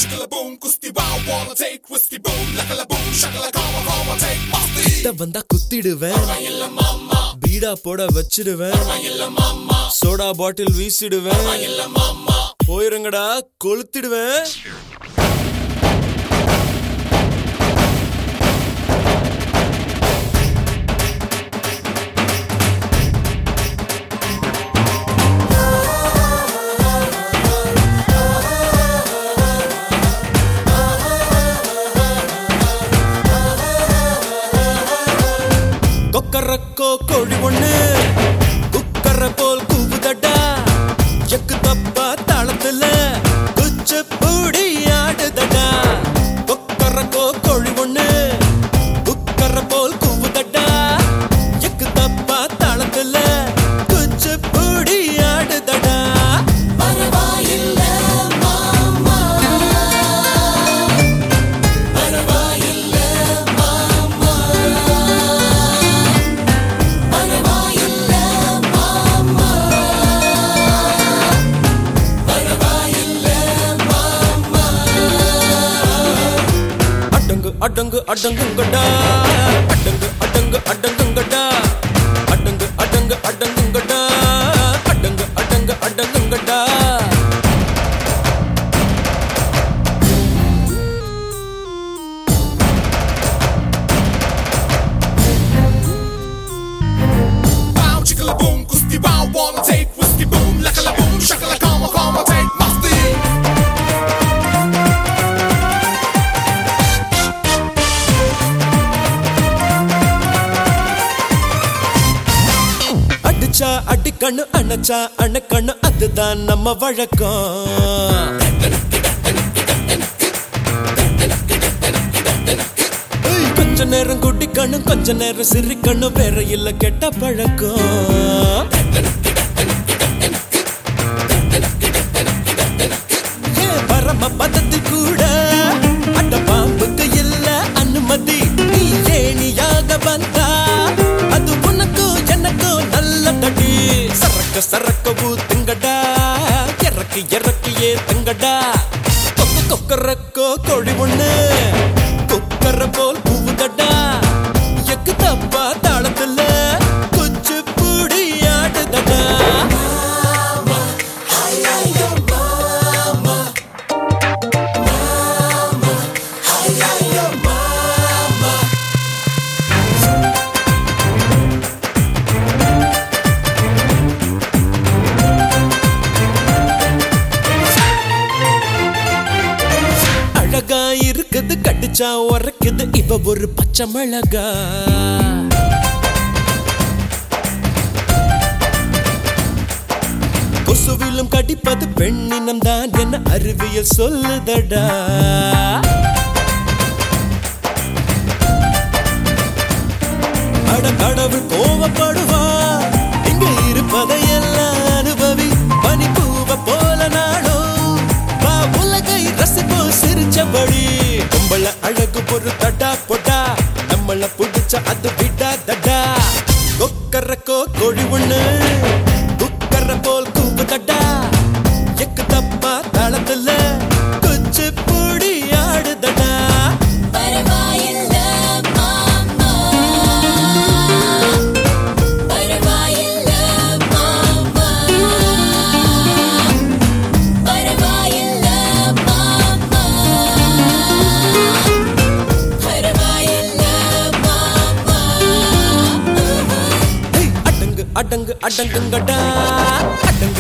chicka boom, kusti wow, wanna take whiskey boom, lakala boom, shakala come come take musty. கிட்ட வந்தா குத்திடுவேன் பீடா போட வச்சிடுவேன் சோடா பாட்டில் வீசிடுவேன் போயிருங்கடா கொளுத்திடுவேன் கொக்கரக்கோ கோழி ஒண்ணு குக்கர போல் கூவுதடா எக்கு தப்பா தாளத்துல குச்சு பூடி ஆடுதடா கொக்கரக்கோ கோழி ஒண்ணு குக்கர போல் கூவுதடா எக்கு தப்பா தாளத்துல குச்சு பூடி ஆடுதடா அடங்கு அடங்கு அடங்குங்கடா அடங்கு அடங்கு அடங்குங்கடா அடங்கு அடங்கு அடங்குங்கடா அடங்கு அடங்கு அடங்குங்கடா Wow, chicka boom, kusti wow, wanna take whiskey boom, lakala boom, shakala come come take musty. அடிச்சா அடிக்கண்ணு அணைச்சா அணைக்கண்ணு அதுதான் நம்ம வழக்கம் ஏய், கொஞ்ச நேரம் குட்டிக்கணும் கொஞ்ச நேரம் சிரிக்கணும் வேற இல்ல கெட்ட பழக்கம் ஏன் பரம பதத்தில் கூட அட பாம்புக்கு இல்ல அனுமதி நீ ஏணியாக வந்தா அது உனக்கும் எனக்கும் நல்ல தடி சரக்க சரக்க ஊத்துங்கடா இறக்கி இறக்கியே தங்கடா கொக்கு கொக்கரக்கோ கோழி ஒண்ணு குக்கர போல் பூவுதடா எக்கு தப்பா தாளத்துல குச்சு பூடி ஆடுதடா அழகா இருக்குது கடிச்சா உரைக்குது இவ ஒரு பச்சை மிளகா கொசுவிலும் கடிப்பது பெண்ணினம் தான் என்ன அறிவியல் சொல்லுதடா அட கடவுள் கோவப்படுவா இங்க இருப்பதையெல்லாம் அனுபவி பனி பூவ போல நாடும் வா உலகை ரசிப்போம் சிரிச்சபடி கும்பல அழகு ஒரு தடா பொடா நம்மள புடிச்ச அது விடா தடா கொக்கரக்கோ கோழி ஒண்ணு குக்கர போல் கூவுதடா எக்கு தப்பா தாளத்துல குச்சு பூடி ஆடுதடா பரவாயில்ல மாமா பரவாயில்ல மாமா பரவாயில்ல மாமா பரவாயில்ல மாமா ஏய், அடங்கு அடங்கு அடங்குங்கடா அடங்கு